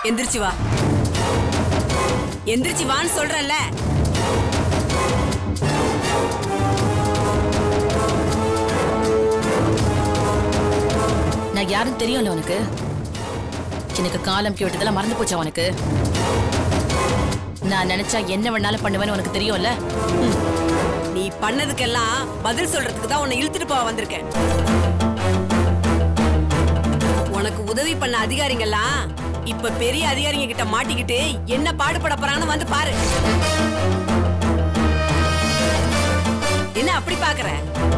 எந்திரிச்சு வா எந்திரிச்சு வான்னு சொல்றேன்ல நான் யாரும் தெரியும்ல உனக்கு எனக்கு காலம் கேட்டதெல்லாம் மறந்து போச்சா உனக்கு நான் நினைச்சா என்ன வேணாலும் பண்ணுவேன்னு உனக்கு தெரியும்ல நீ பண்ணதுக்கெல்லாம் பதில் சொல்றதுக்கு தான் உன்னை இழுத்துட்டு போக வந்திருக்கேன் உனக்கு உதவி பண்ண அதிகாரிங்கெல்லாம் இப்ப பெரிய அதிகாரிங்க கிட்ட மாட்டிக்கிட்டு என்ன பாடுபட போறான்னு வந்து பாரு என்ன அப்படி பாக்குற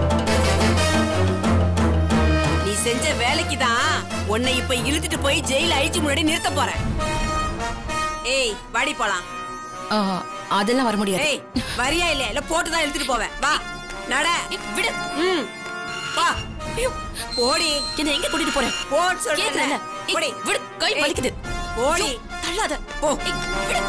நீ செஞ்ச வேலைக்கு தான் உன்னை இப்ப இழுத்துட்டு போய் ஜெயில அழிச்சு முன்னாடி நிறுத்த போறேன் ஏய் வாடி போலாம் ஆ, அதெல்லாம் வர முடியாது ஏய் வரியா இல்லையா இல்ல போட்டு தான் இழுத்துட்டு போவேன் வா நட ஏய், விடு ம் வா ஐயோ, போடி என்னை எங்க கூட்டிட்டு போறேன் போட் சொல்றேன் கேக்குறேன்ல. ஏய், போடி விடு கை ஏய், வலிக்குது போடி தள்ளாத போ ஏய், விடு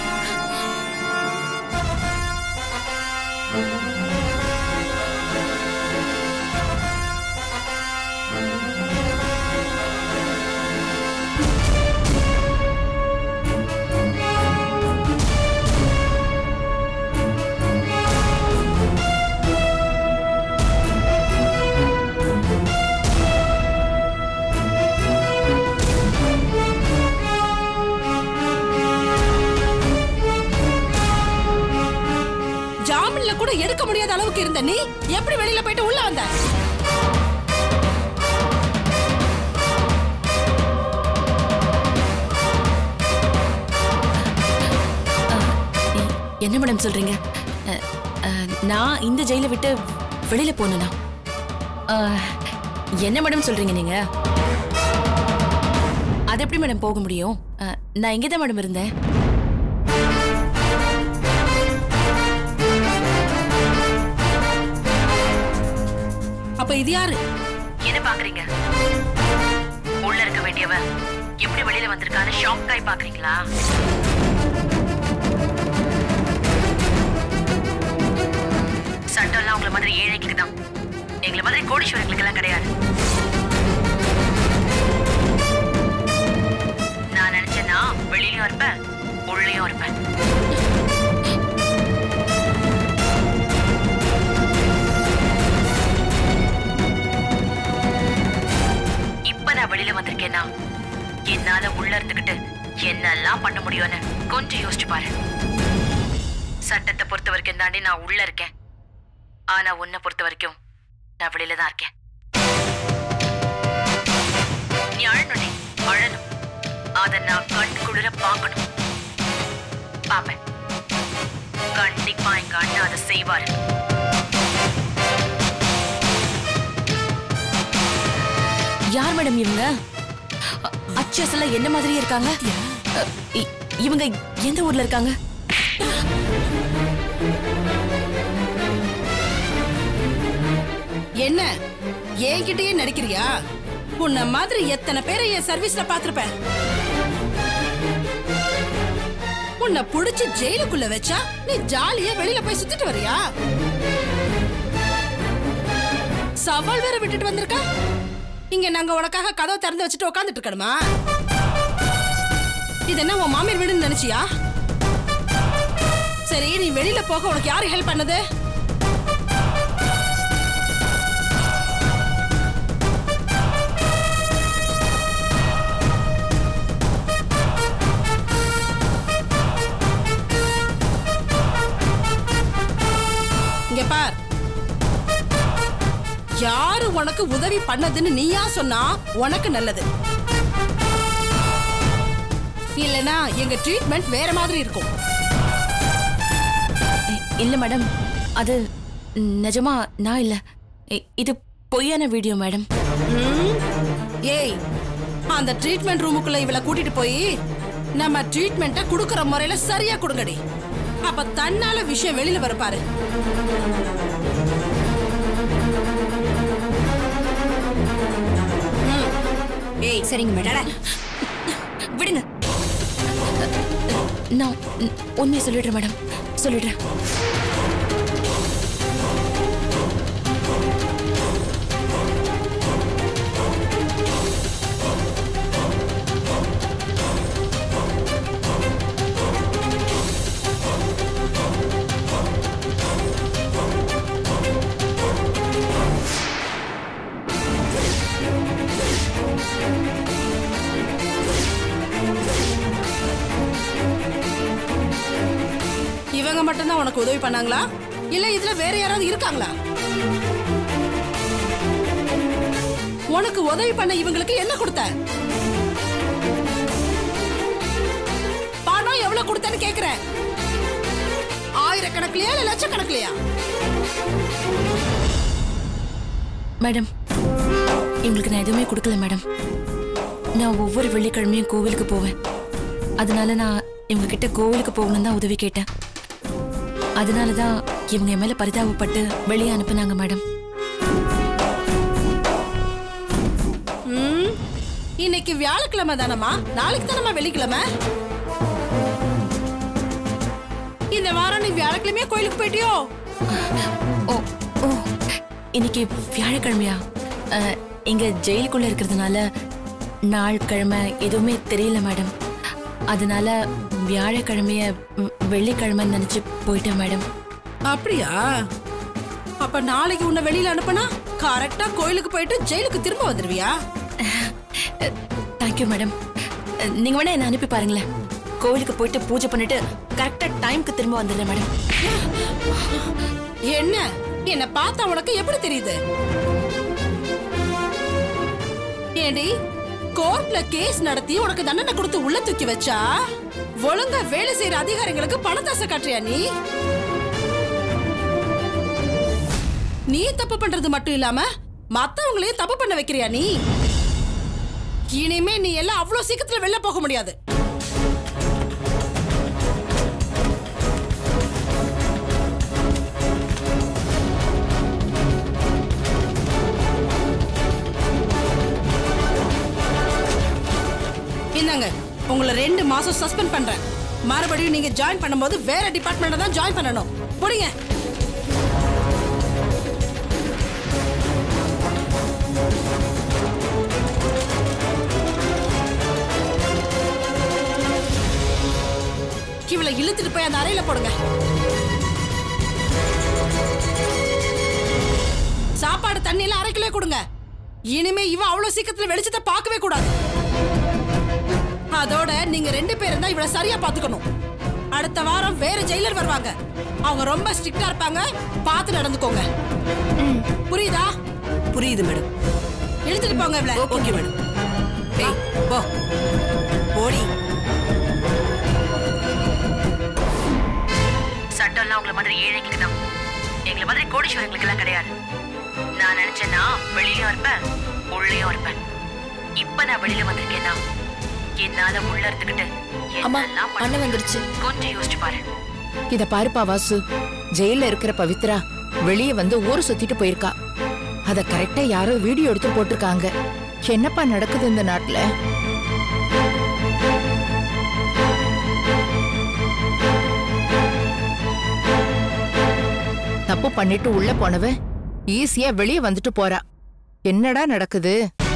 ஜாமீன்ல கூட எடுக்க முடியாத அளவுக்கு இருந்த நீ எப்படி வெளியில போயிட்டு உள்ள வந்த ஏய், என்ன மேடம் சொல்றீங்க அ, அ, நான் இந்த ஜெயில விட்டு வெளியில போனா என்ன மேடம் சொல்றீங்க நீங்க அது எப்படி மேடம் போக முடியும் அ, நான் இங்கே தான் மேடம் இருந்தேன் அப்ப இது யாரு என்ன பாக்குறீங்க உள்ள இருக்க வேண்டியவ எப்படி வெளியில வந்திருக்கான்னு ஷாக் ஆகி பாக்குறீங்களா சட்டம்லாம் உங்களை மாதிரி ஏழைங்களுக்கு தான் எங்களை மாதிரி கோடீஸ்வரர்களுக்கு எல்லாம் கிடையாது நான் நினைச்சேன்னா வெளியிலயும் இருப்பேன் உள்ளேயும் இருப்பேன் இப்ப நான் வெளியில வந்திருக்கேன்னா என்னால உள்ள இருந்துகிட்டு என்னெல்லாம் பண்ண முடியும்னு கொஞ்சம் யோசிச்சு பாரு சட்டத்தை பொறுத்த வரைக்கும் தாண்டி நான் உள்ள இருக்கேன் ஆனா உன்னை பொறுத்த வரைக்கும் நான் வெளியில தான் இருக்கேன் நீ அழணுனே அழணும் அத நான் கண் குளிர பார்க்கணும் பாப்பேன் கண்டிப்பா எங்க அண்ணன் அதை செய்வாரு யார் மேடம் இவங்க அச்சஸ் எல்லாம் என்ன மாதிரியே இருக்காங்க அ, இ- இவங்க எந்த ஊர்ல இருக்காங்க என்ன என்கிட்டயே நடிக்கிறியா உன்ன மாதிரி எத்தனை பேரை என் சர்வீஸ்ல பாத்திருப்பேன் உன்னை புடிச்சு ஜெயிலுக்குள்ள வச்சா நீ ஜாலியா வெளியில போய் சுத்திட்டு வரியா சவால் வேற விட்டுட்டு வந்திருக்க இங்க நாங்க உனக்காக கதவை திறந்து வச்சுட்டு உட்காந்துட்டு இருக்கணுமா இது என்ன உன் மாமியார் வீடுன்னு நினைச்சியா சரி நீ வெளியில போக உனக்கு யாரு ஹெல்ப் பண்ணது இங்க பார் யாரு உனக்கு உதவி பண்ணதுன்னு நீயா சொன்னா உனக்கு நல்லது இல்லனா எங்க ட்ரீட்மெண்ட் வேற மாதிரி இருக்கும் இ- இல்ல மேடம் அது நிஜமா நான் இல்ல இ- இது பொய்யான வீடியோ மேடம் ம்? ஏய் அந்த ட்ரீட்மெண்ட் ரூமுக்குள்ள இவளை கூட்டிட்டு போய் நம்ம ட்ரீட்மெண்ட்டை குடுக்கற முறையில சரியா கொடுங்கடி அப்ப தன்னால விஷயம் வெளியில வர பாரு ஏய் சரிங்க மேடம் விடுங்க நான் உ- உண்மையை சொல்லிடுறேன் மேடம் சொல்லிடுறேன் மட்டும்தான் உனக்கு உதவி பண்ணாங்களா இல்ல இதுல வேற யாராவது இருக்காங்களா உனக்கு உதவி பண்ண இவங்களுக்கு என்ன கொடுத்த பணம் எவ்வளவு கொடுத்தேன்னு கேக்குறேன் ஆயிரக்கணக்கிலையா இல்ல லட்சக்கணக்கிலையா மேடம் இவங்களுக்கு நான் எதுவுமே கொடுக்கல மேடம் நான் ஒவ்வொரு வெள்ளிக்கிழமையும் கோவிலுக்கு போவேன் அதனால நான் இவங்க கிட்ட கோவிலுக்கு போகணும்னு தான் உதவி கேட்டேன் அதனால தான் இவங்க என் மேல பரிதாபப்பட்டு வெளியே அனுப்புனாங்க மேடம் ம், இன்னைக்கு வியாழக்கிழமை தானம்மா நாளைக்கு தானம்மா வெள்ளிக்கிழமை இந்த வாரம் நீ வியாழக்கிழமையே கோயிலுக்கு போயிட்டியோ ஓ ஓ இன்னைக்கு வியாழக்கிழமையா அஹ், இங்க ஜெயிலுக்குள்ள இருக்கிறதுனால நாள் கிழமை எதுவுமே தெரியல மேடம் அதனால வியாழக்கிழமைய ம், வெள்ளிக்கிழமைன்னு நினைச்சு போயிட்டேன் மேடம் அப்படியா அப்ப நாளைக்கு உன்னை வெளியில அனுப்புனா கரெக்டா கோயிலுக்கு போயிட்டு ஜெயிலுக்கு திரும்ப வந்துருவியா தேங்க்யூ மேடம் அஹ், நீங்க வேணா என்ன அனுப்பி பாருங்களேன் கோவிலுக்கு போயிட்டு பூஜை பண்ணிட்டு கரெக்டா டைம்க்கு திரும்ப வந்துடுறேன் மேடம் என்ன என்ன பார்த்தா உனக்கு எப்படி தெரியுது ஏண்டி கோர்ட்ல கேஸ் நடத்தி உனக்கு தண்டனை கொடுத்து உள்ள தூக்கி வச்சா ஒழுங்கா வேலை செய்யற அதிகாரிகளுக்கு பணத்தாசை காட்டுறியா நீ நீ தப்பு பண்றது மட்டும் இல்லாம மத்தவங்களையும் தப்பு பண்ண வைக்கிறியா நீ இனிமே நீ எல்லாம் அவ்வளவு சீக்கிரத்துல வெளில போக முடியாது இந்தாங்க உங்களை ரெண்டு மாசம் சஸ்பெண்ட் பண்றேன் மறுபடியும் நீங்க ஜாயின் பண்ணும்போது வேற டிபார்ட்மெண்ட்ல தான் ஜாயின் பண்ணணும் புரியுங்க இவளை இழுத்துட்டு போய் அந்த அறையில போடுங்க சாப்பாடு தண்ணி எல்லாம் அரை கிலோ கொடுங்க இனிமே இவ அவ்வளவு சீக்கிரத்துல வெளிச்சத்தை பார்க்கவே கூடாது அதோட நீங்க ரெண்டு பேரும் தான் இவளை சரியா பாத்துக்கணும் அடுத்த வாரம் வேற ஜெயிலர் வருவாங்க அவங்க ரொம்ப ஸ்ட்ரிக்டா இருப்பாங்க பார்த்து நடந்துக்கோங்க புரியுதா புரியுது மேடம் இழுத்துட்டு போங்க இவளை ஓகே மேடம் ஏய் போ போடி சட்டம்லாம் உங்களை மாதிரி ஏழைங்களுக்கு தான் எங்களை மாதிரி கோடீஸ்வரங்களுக்கு எல்லாம் கிடையாது நான் நினைச்சேன்னா வெளியிலயும் இருப்பேன் உள்ளேயும் இருப்பேன் இப்ப நான் வெளியில வந்திருக்கேன்னா என்னால உள்ள இருந்துகிட்டு அம்மா, என்னெல்லாம் பண்ண அண்ணன் வந்துருச்சு. கொஞ்சம் யோசிச்சு பாரு இத பாருப்பா வாசு ஜெயில இருக்கிற பவித்ரா வெளியே வந்து ஊர் சுத்திட்டு போயிருக்கா அத கரெக்டா யாரோ வீடியோ எடுத்து போட்டிருக்காங்க என்னப்பா நடக்குது இந்த நாட்டுல தப்பு பண்ணிட்டு உள்ள போனவ ஈஸியா வெளியே வந்துட்டு போறா என்னடா நடக்குது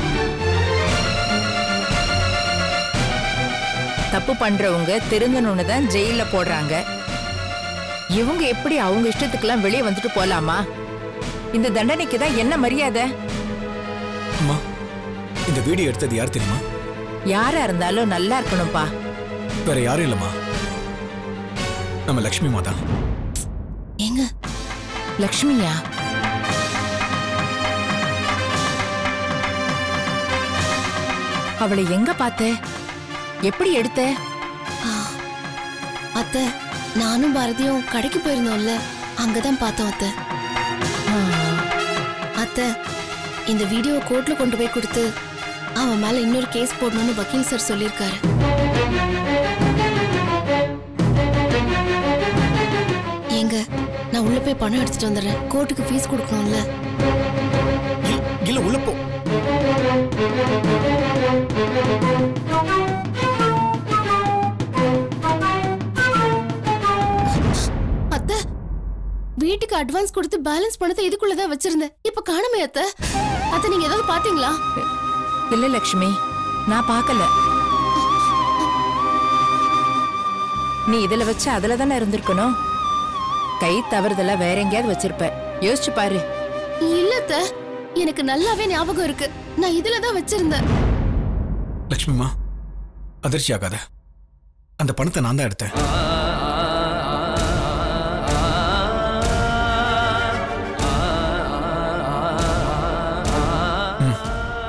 தப்பு பண்றவங்க திருந்தணும்னு தான் ஜெயில போடுறாங்க இவங்க எப்படி அவங்க இஷ்டத்துக்கெல்லாம் வெளியே வந்துட்டு போலாமா இந்த தண்டனைக்கு தான் என்ன மரியாதை அம்மா இந்த வீடியோ எடுத்தது யார் தெரியுமா யாரா இருந்தாலும் நல்லா இருக்கணும்பா வேற யாரும் இல்லம்மா நம்ம லக்ஷ்மி மாதா ஏங்க லக்ஷ்மியா அவளை எங்க பார்த்த எப்படி எடுத்த அத்தை நானும் பாரதியும் கடைக்கு போயிருந்தோம்ல அங்கதான் பார்த்தோம் அத்தை அத்தை இந்த வீடியோவை கோர்ட்ல கொண்டு போய் கொடுத்து அவன் மேல இன்னொரு கேஸ் போடணும்னு வக்கீல் சார் சொல்லியிருக்காரு ஏங்க நான் உள்ள போய் பணம் எடுத்துட்டு வந்துடுறேன் கோர்ட்டுக்கு ஃபீஸ் கொடுக்கணும்ல இல்ல- இல்ல உள்ள போ அத்தை வீட்டுக்கு அட்வான்ஸ் கொடுத்து பேலன்ஸ் பணத்தை இதுக்குள்ளதான் வச்சிருந்தேன் இப்ப காணுமே அத்தை அத்தை நீங்க ஏதாவது பாத்தீங்களா இல்ல லக்ஷ்மி நான் பார்க்கல நீ இதுல வச்சு அதுல தானே இருந்திருக்கணும் கை தவறுதலா வேற எங்கேயாவது வச்சிருப்ப யோசிச்சு பாரு இல்ல அத்தை எனக்கு நல்லாவே ஞாபகம் இருக்கு நான் இதுல தான் வச்சிருந்தேன் லக்ஷ்மிமா அதிர்ச்சி ஆகாத அந்த பணத்தை நான் தான் எடுத்தேன்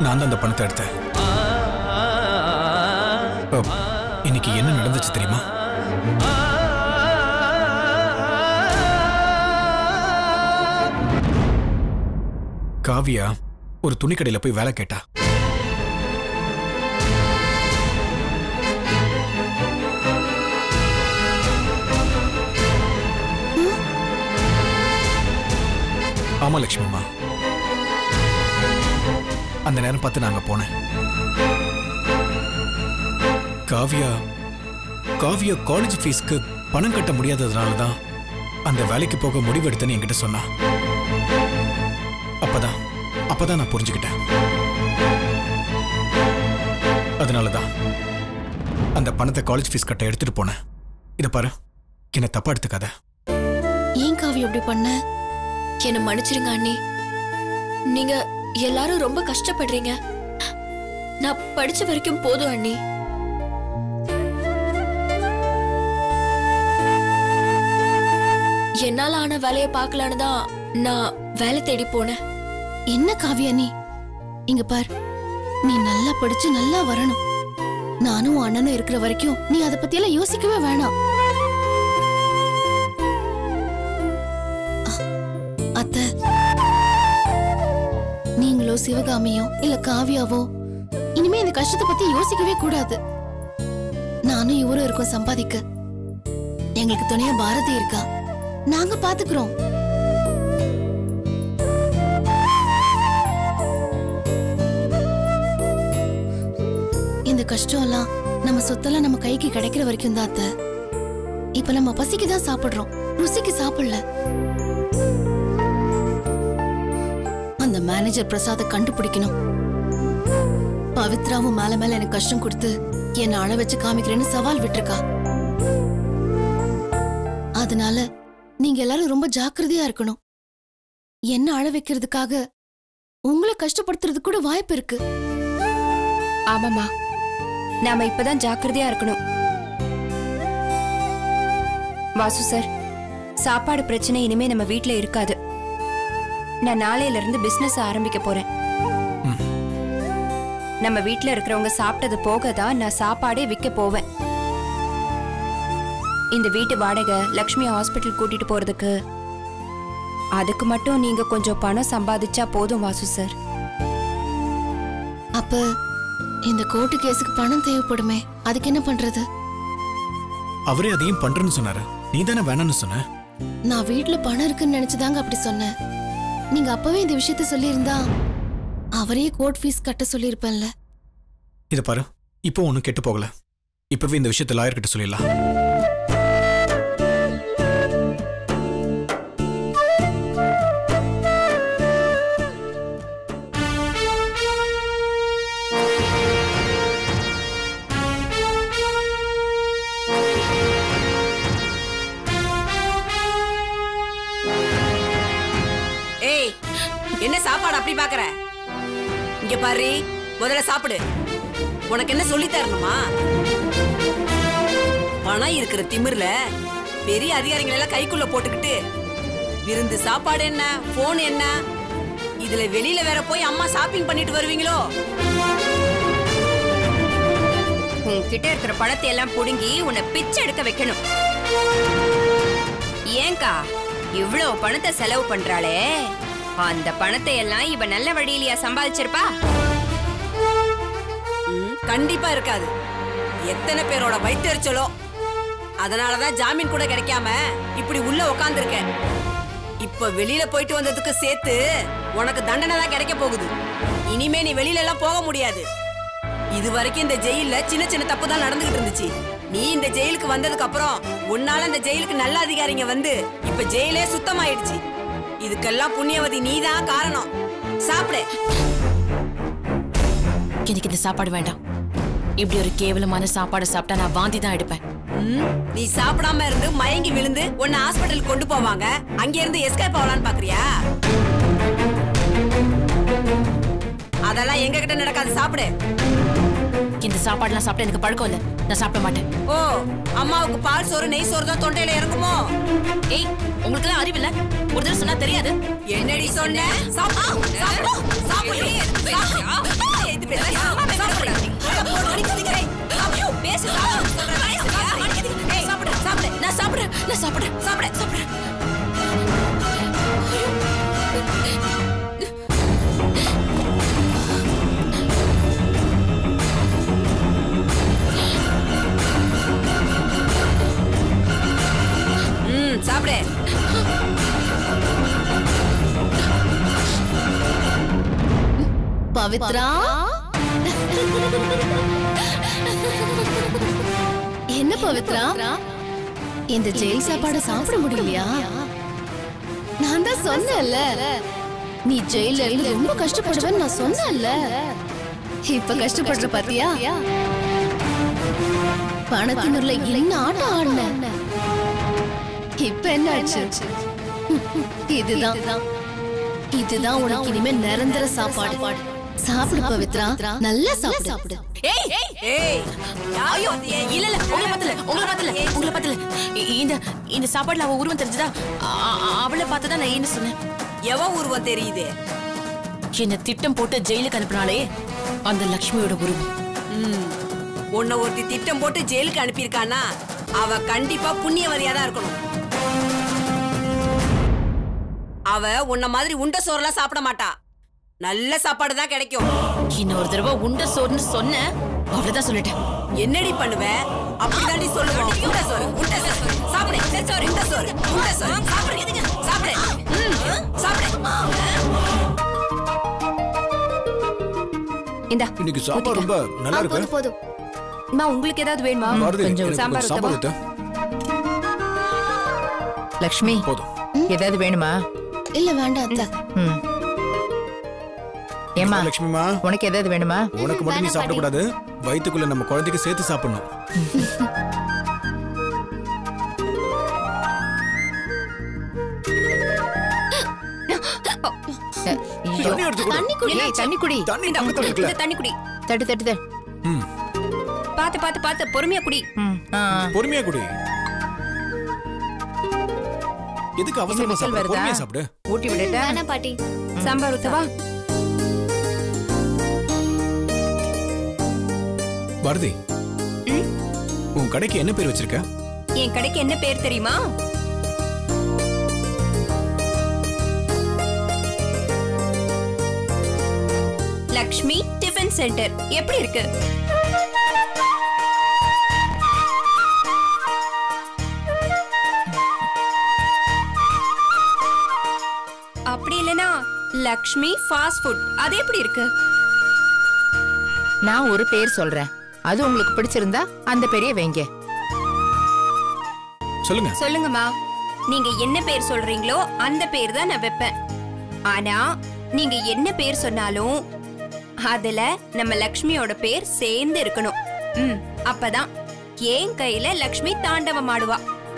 நான் தான் அந்த பணத்தை எடுத்தேன் அ, இன்னைக்கு என்ன நடந்துச்சு தெரியுமா காவியா ஒரு துணிக்கடையில போய் வேலை கேட்டா ஆமா லட்சுமிமா அந்த நேரம் பார்த்து நாங்க போனேன் காவியா காவியா காலேஜ் ஃபீஸ்க்கு பணம் கட்ட முடியாததுனால தான் அந்த வேலைக்கு போக முடிவெடுத்தேன்னு என்கிட்ட சொன்னா அப்பதான் அப்பதான் நான் புரிஞ்சுக்கிட்டேன் அதனால தான் அந்த பணத்தை காலேஜ் ஃபீஸ் கட்ட எடுத்துட்டு போனேன் இத பாரு என்ன தப்பா எடுத்துக்காத ஏன் காவி அப்படி பண்ண என்ன மன்னிச்சிருங்க அண்ணி நீங்க எல்லாரும் ரொம்ப கஷ்டப்படுறீங்க நான் படிச்ச வரைக்கும் போதும் அண்ணி என்னால ஆன வேலையை பார்க்கலான்னு தான் நான் வேலை தேடி போனேன் என்ன காவியா நீ இங்க பார் நீ நல்லா படிச்சு நல்லா வரணும் நானும் உன் அண்ணனும் இருக்கிற வரைக்கும் நீ அதை பத்தி எல்லாம் யோசிக்கவே வேணாம் அ- அத்தை நீங்களோ சிவகாமியோ இல்ல காவியாவோ இனிமே இந்த கஷ்டத்தை பத்தி யோசிக்கவே கூடாது நானும் இவரும் இருக்கோம் சம்பாதிக்க எங்களுக்கு துணையா பாரதி இருக்கா நாங்க பாத்துக்கிறோம் இந்த கஷ்டம் எல்லாம் நம்ம சொத்தெல்லாம் நம்ம கைக்கு கிடைக்கிற வரைக்கும் தான் அத்தை இப்ப நம்ம பசிக்கு தான் சாப்பிடுறோம் ருசிக்கு சாப்பிடல அந்த மேனேஜர் பிரசாத கண்டுபிடிக்கணும் பவித்ராவும் மேல மேல எனக்கு கஷ்டம் கொடுத்து என்ன அழ வச்சு காமிக்கிறேன்னு சவால் விட்டுருக்கா அதனால நீங்க எல்லாரும் ரொம்ப ஜாக்கிரதையா இருக்கணும் என்ன அழ வைக்கிறதுக்காக உங்களை கஷ்டப்படுத்துறதுக்கு கூட வாய்ப்பு இருக்கு ஆமாமா நாம இப்பதான் ஜாக்கிரதையா இருக்கணும் வாசு சார் சாப்பாடு பிரச்சனை இனிமே நம்ம வீட்ல இருக்காது நான் நாளையில இருந்து பிசினஸ் ஆரம்பிக்க போறேன் ம். நம்ம வீட்ல இருக்கிறவங்க சாப்பிட்டது போக தான் நான் சாப்பாடே விற்க போவேன் இந்த வீட்டு வாடகை லக்ஷ்மி ஹாஸ்பிட்டல் கூட்டிட்டு போறதுக்கு அதுக்கு மட்டும் நீங்க கொஞ்சம் பணம் சம்பாதிச்சா போதும் வாசு சார் அப்ப இந்த கோர்ட்டு கேஸுக்கு பணம் தேவைப்படுமே அதுக்கு என்ன பண்றது அவரே அதையும் பண்றேன்னு சொன்னாரு நீ தானே வேணாம்னு சொன்ன நான் வீட்ல பணம் இருக்குன்னு நினைச்சுதாங்க அப்படி சொன்னேன் நீங்க அப்பவே இந்த விஷயத்த சொல்லியிருந்தா அவரையே கோர்ட் ஃபீஸ் கட்ட சொல்லியிருப்பேன்ல இத பாரு இப்போ ஒன்றும் கெட்டு போகல இப்பவே இந்த விஷயத்தை லாயர் கிட்ட சொல்லிடலாம் ஏய் என்ன சாப்பாடு அப்படி பாக்குற இங்க பாரு முதல்ல சாப்பிடு உனக்கு என்ன சொல்லி தரணுமா பணம் இருக்கிற திமிர்ல பெரிய அதிகாரிகள் எல்லாம் கைக்குள்ள போட்டுக்கிட்டு விருந்து சாப்பாடு என்ன போன் என்ன இதுல வெளியில வேற போய் அம்மா ஷாப்பிங் பண்ணிட்டு வருவீங்களோ உன்கிட்ட இருக்கிற பணத்தை எல்லாம் புடுங்கி உன்னை பிச்சை எடுக்க வைக்கணும் ஏங்கா இவ்வளவு பணத்தை செலவு பண்றாளே அந்த பணத்தை எல்லாம் இவ நல்ல வழியிலயா சம்பாதிச்சிருப்பா ம், கண்டிப்பா இருக்காது எத்தனை பேரோட வயிற்றுச்சலோ அதனாலதான் ஜாமீன் கூட கிடைக்காம இப்படி உள்ள உக்காந்துருக்க இப்ப வெளியில போயிட்டு வந்ததுக்கு சேர்த்து உனக்கு தண்டனை தான் கிடைக்க போகுது இனிமே நீ வெளியில எல்லாம் போக முடியாது இது வரைக்கும் இந்த ஜெயில்ல சின்ன சின்ன தப்பு தான் நடந்துகிட்டு இருந்துச்சு நீ இந்த ஜெயிலுக்கு வந்ததுக்கு அப்புறம் உன்னால இந்த ஜெயிலுக்கு நல்ல அதிகாரிங்க வந்து இப்ப ஜெயிலே சுத்தமாயிடுச்சு இதுக்கெல்லாம் புண்ணியவதி நீதான் காரணம் சாப்பிடு எனக்கு இந்த சாப்பாடு வேண்டாம் இப்படி ஒரு கேவலமான சாப்பாடு சாப்பிட்டா நான் வாந்தி தான் எடுப்பேன் ம், நீ சாப்பிடாம இருந்து மயங்கி விழுந்து உன்னை ஹாஸ்பிட்டலுக்கு கொண்டு போவாங்க அங்க இருந்து எஸ்கேப் ஆகலான்னு பாக்குறியா அதெல்லாம் எங்க கிட்ட நடக்காது சாப்பிடு இந்த சாப்பாடுலாம் சாப்பிட்டா எனக்கு பழக்கம் இல்ல நான் சாப்பிட மாட்டேன் ஓ அம்மாவுக்கு பால் சோறு நெய் சோறு தான் தொண்டையில இறங்குமோ ஏய் உங்களுக்கு எல்லாம் அறிவில்ல ஒரு தடவை சொன்னா தெரியாது என்னடி சொன்ன சாப்பிடு, சாப்பிடு, சாப்பிடு. பேசுறியா? சாப்பிடு. ஏய், ஐயோ, பேசு, சாப்பிடு, சொல்றேன். பேசுறியா? ஏய், சாப்பிடு, சாப்பிடு. நான் சாப்பிடுறேன், நான் சாப்பிடுறேன், சாப்பிடு, சாப்பிடு. ம், சாப்பிடு பவித்ரா என்ன பவித்ரா இந்த ஜெயில் சாப்பாடு சாப்பிட முடியலையா நான் தான் சொன்னேன்ல நீ ஜெயில இருந்து ரொம்ப கஷ்டப்படுவேன்னு நான் சொன்னேன்ல இப்ப கஷ்டப்படுற பாத்தியா பணத்தினர்ல என்ன ஆட்டம் ஆடின இப்ப என்ன ஆச்சு இதுதான் இதுதான் உனக்கு இனிமே நிரந்தர சாப்பாடு சாப்பிடு பவித்ரா நல்லா சாப்பிடு சாப்பிடு ஏய் ஏய் ஐயோ இல்ல இல்ல உங்களை பத்தல உங்களை பத்தல உங்களை பத்தல இ- இந்த இந்த சாப்பாடுல அவ உருவம் தெரிஞ்சதா அ- அ- அவளை பார்த்து தான் நான் ஏன்னு சொன்னேன் எவன் உருவம் தெரியுது என்ன திட்டம் போட்டு ஜெயிலுக்கு அனுப்பினாலே அந்த லக்ஷ்மியோட உருவம் ம். உன்னை ஒருத்தி திட்டம் போட்டு ஜெயிலுக்கு அனுப்பியிருக்கானா அவ கண்டிப்பா புண்ணியவதியா தான் இருக்கணும் அவ உன்ன மாதிரி உண்ட சோறுலாம் சாப்பிட மாட்டா நல்ல சாப்பாடு தான் கிடைக்கும் இன்னொரு தடவை உண்ட சோறுன்னு சொன்ன அவ்வளவுதான் சொல்லிட்டேன் என்னடி பண்ணுவ அப்படிதாண்டி சொல்லுவோம் உண்ட சோறு உண்ட சோறு சாப்பிடு உண்ட சோறு உண்ட சோறு உண்ட சோறு சாப்பிடு சாப்பிடு ம், சாப்பிடு இந்தா இன்னைக்கு சாப்பாடு ரொம்ப நல்லா இருக்கு போதும் அம்மா உங்களுக்கு ஏதாவது வேணுமா பாரதி கொஞ்சம் எனக்கு சாம்பார் கொஞ்சம் சாம்பார் ஊத்து. லக்ஷ்மி போதும் ஏதாவது வேணுமா இல்ல வேண்டாம் அத்தை ம் ஏமா லட்சுமிமா உனக்கு ஏதாவது வேணுமா உனக்கு மட்டும் நீ சாப்பிடக்கூடாது வயித்துக்குள்ள நம்ம குழந்தைக்கு சேர்த்து சாப்பிடணும் ஐயோ. தண்ணி எடுத்து கொடு. தண்ணி குடி ஏய், தண்ணி குடி தண்ணி பக்கத்துல இருக்குல்ல இந்த தண்ணி குடி தட்டு தட்டு தட்டு ம் பாத்து பாத்து பாத்து பொறுமையா குடி ம் ஆ ஆ. பொறுமையா குடி எதுக்கு அவசரமா விசில் சாப்பிடு வருதா? பொறுமையா சாப்பிடு ஊட்டி விடட்டா வேணாம் பாட்டி சாம்பார் ஊத்தவா பாரதி உன் கடைக்கு என்ன பேர் வச்சிருக்க என் கடைக்கு என்ன பேர் தெரியுமா லக்ஷ்மி டிஃபன் சென்டர் எப்படி இருக்கு அப்படி இல்லனா லக்ஷ்மி ஃபாஸ்ட் ஃபுட் அது எப்படி இருக்கு நான் ஒரு பேர் சொல்றேன் அது உங்களுக்கு பிடிச்சிருந்தா அந்த பெரிய வைங்க சொல்லுங்க சொல்லுங்கம்மா நீங்க என்ன பேர் சொல்றீங்களோ அந்த பேர் தான் நான் வைப்பேன் ஆனா நீங்க என்ன பேர் சொன்னாலும் அதுல நம்ம லக்ஷ்மியோட பேர் சேர்ந்து இருக்கணும் ம் அப்பதான் என் கையில லக்ஷ்மி தாண்டவம் ஆடுவா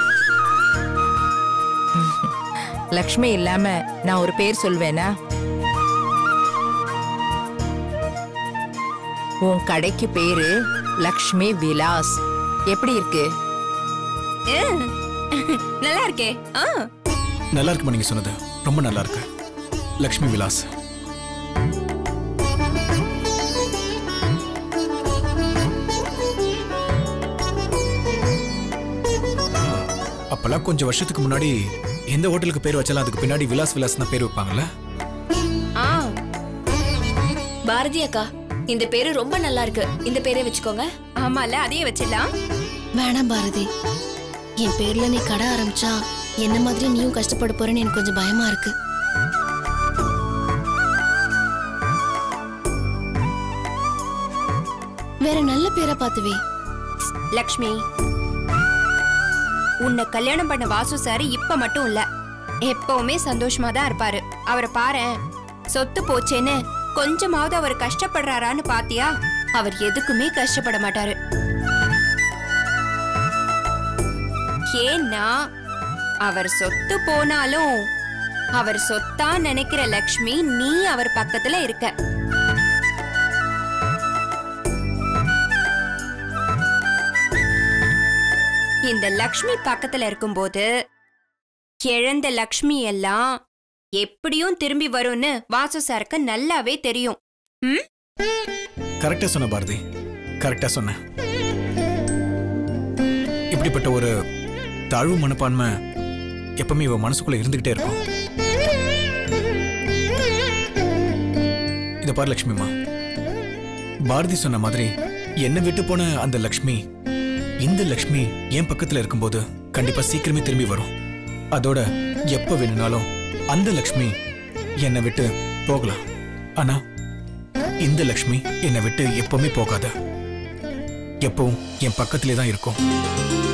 லக்ஷ்மி இல்லாம நான் ஒரு பேர் சொல்வேனா உன் கடைக்கு பேரு லக்ஷ்மி விலாஸ் எப்படி இருக்கு ம். நல்லா இருக்கே ஆ நல்லா இருக்குமா நீங்க சொன்னது ரொம்ப நல்லா இருக்கு லக்ஷ்மி விலாஸ் அப்பெல்லாம் கொஞ்சம் வருஷத்துக்கு முன்னாடி எந்த ஹோட்டலுக்கு பேர் வச்சாலும் அதுக்கு பின்னாடி விலாஸ் விலாஸ் தான் பேர் வைப்பாங்கல்ல ஆ பாரதி அக்கா இந்த பேரு ரொம்ப நல்லா இருக்கு இந்த பேரே வச்சுக்கோங்க ஆமால அதையே வச்சிடலாம் வேணாம் பாரதி என் பேர்ல நீ கடை ஆரம்பிச்சா என்ன மாதிரி நீயும் கஷ்டப்பட போறேன்னு எனக்கு கொஞ்சம் பயமா இருக்கு வேற நல்ல பேரை பார்த்துவே லக்ஷ்மி உன்னை கல்யாணம் பண்ண வாசு சார் இப்ப மட்டும் இல்ல எப்பவுமே சந்தோஷமா தான் இருப்பாரு அவரை பாரேன் சொத்து போச்சேன்னு கொஞ்சமாவது அவர் கஷ்டப்படுறாரான்னு பாத்தியா அவர் எதுக்குமே கஷ்டப்பட மாட்டாரு ஏன்னா அவர் சொத்து போனாலும் அவர் சொத்தா நினைக்கிற லக்ஷ்மி நீ அவர் பக்கத்துல இருக்க இந்த லக்ஷ்மி பக்கத்துல இருக்கும்போது இழந்த லக்ஷ்மி எல்லாம் எப்படியும் திரும்பி வரும்னு வாசு சாருக்கு நல்லாவே தெரியும் ம் கரெக்டா சொன்ன பாரதி கரெக்டா சொன்ன இப்படிப்பட்ட ஒரு தாழ்வு மனப்பான்மை எப்பவுமே இவ மனசுக்குள்ள இருந்துகிட்டே இருக்கும் இத பாரு லக்ஷ்மிமா பாரதி சொன்ன மாதிரி என்ன விட்டு போன அந்த லக்ஷ்மி இந்த லக்ஷ்மி என் பக்கத்துல இருக்கும்போது கண்டிப்பா சீக்கிரமே திரும்பி வரும் அதோட எப்ப வேணும்னாலும் அந்த லக்ஷ்மி என்னை விட்டு போகலாம் ஆனா இந்த லக்ஷ்மி என்னை விட்டு எப்பவுமே போகாத எப்பவும் என் பக்கத்திலே தான் இருக்கும்